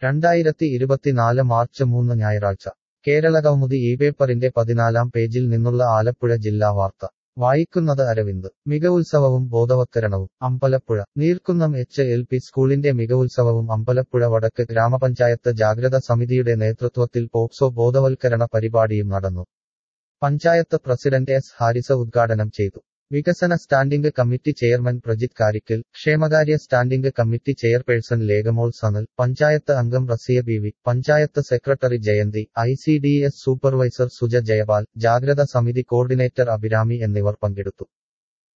രണ്ടായിരത്തി ഇരുപത്തിനാല് മാർച്ച് മൂന്ന് ഞായറാഴ്ച കേരള കൗമുദി ഈ പേപ്പറിന്റെ പതിനാലാം പേജിൽ നിന്നുള്ള ആലപ്പുഴ ജില്ലാ വാർത്ത വായിക്കുന്നത് അരവിന്ദ് മികവുത്സവവും ബോധവത്കരണവും Ambalappuzha Neerkunnam H L P സ്കൂളിന്റെ മികവുത്സവവും അമ്പലപ്പുഴ വടക്ക് ഗ്രാമപഞ്ചായത്ത് ജാഗ്രത സമിതിയുടെ നേതൃത്വത്തിൽ പോക്സോ ബോധവൽക്കരണ പരിപാടിയും നടന്നു പഞ്ചായത്ത് പ്രസിഡന്റ് എസ് ഹാരിസ ഉദ്ഘാടനം ചെയ്തു വികസന standing committee chairman Prajith Karikkal ക്ഷേമകാര്യ standing committee chairperson Lekhamol Sanal panchayat അംഗം Rasiya B V panchayat secretary Jayanthi I C D S supervisor Suja Jayapal ജാഗ്രത സമിതി കോർഡിനേറ്റർ അഭിരാമി എന്നിവർ പങ്കെടുത്തു